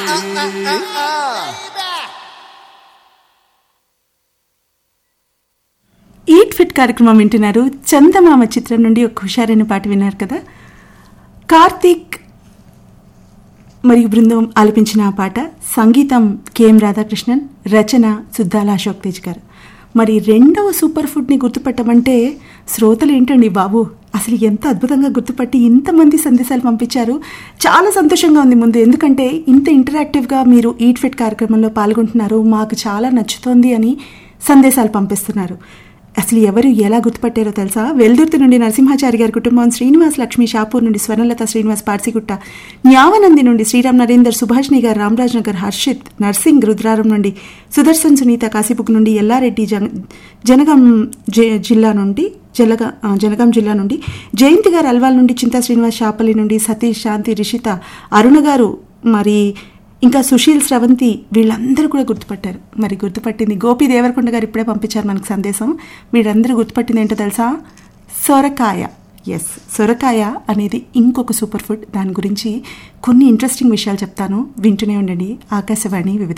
eat fit కార్యక్రమం వింటున్నారు చందమామ చిత్రం నుండి ఒక హుషారైన పాట విన్నారు కదా కార్తీక్ మరియు బృందం ఆలపించిన ఆ పాట సంగీతం కెఎం రాధాకృష్ణన్ రచన సుద్దాల అశోక్ తేజ్ గారు మరి రెండవ సూపర్ ఫుడ్ని గుర్తుపట్టమంటే శ్రోతలు ఏంటండి బాబు అసలు ఎంత అద్భుతంగా గుర్తుపట్టి ఇంతమంది సందేశాలు పంపించారు చాలా సంతోషంగా ఉంది ముందు ఎందుకంటే ఇంత ఇంటరాక్టివ్గా మీరు ఈట్ ఫిట్ కార్యక్రమంలో పాల్గొంటున్నారు మాకు చాలా నచ్చుతోంది అని సందేశాలు పంపిస్తున్నారు అసలు ఎవరు ఎలా గుర్తుపట్టారో తెలుసా వెల్దుర్తి నుండి నరసింహాచారి గారి కుటుంబం శ్రీనివాస్ లక్ష్మి షాపూర్ నుండి స్వర్ణలత శ్రీనివాస్ పార్సిగుట్ట న్యావనంది నుండి శ్రీరామ్ నరేందర్ సుభాష్ని గారు రామరాజ్ నగర్ హర్షిత్ నర్సింగ్ రుద్రారం నుండి సుదర్శన్ సునీత కాశీపుక్ నుండి ఎల్లారెడ్డి జన జనగాం జి- జిల్లా నుండి జలగా ఆ, జనగాం జిల్లా నుండి జయంతి గారు అల్వాల్ నుండి చింతా శ్రీనివాస్ షాపల్లి నుండి సతీష్ శాంతి రిషిత అరుణ గారు మరి ఇంకా సుశీల్ స్రవంతి వీళ్ళందరూ కూడా గుర్తుపట్టారు మరి గుర్తుపట్టింది గోపి దేవరకొండ గారు ఇప్పుడే పంపించారు మనకు సందేశం వీళ్ళందరూ గుర్తుపట్టింది ఏంటో తెలుసా సొరకాయ ఎస్ సొరకాయ అనేది ఇంకొక సూపర్ ఫుడ్ దాని గురించి కొన్ని ఇంట్రెస్టింగ్ విషయాలు చెప్తాను వింటూనే ఉండండి ఆకాశవాణి వివిధ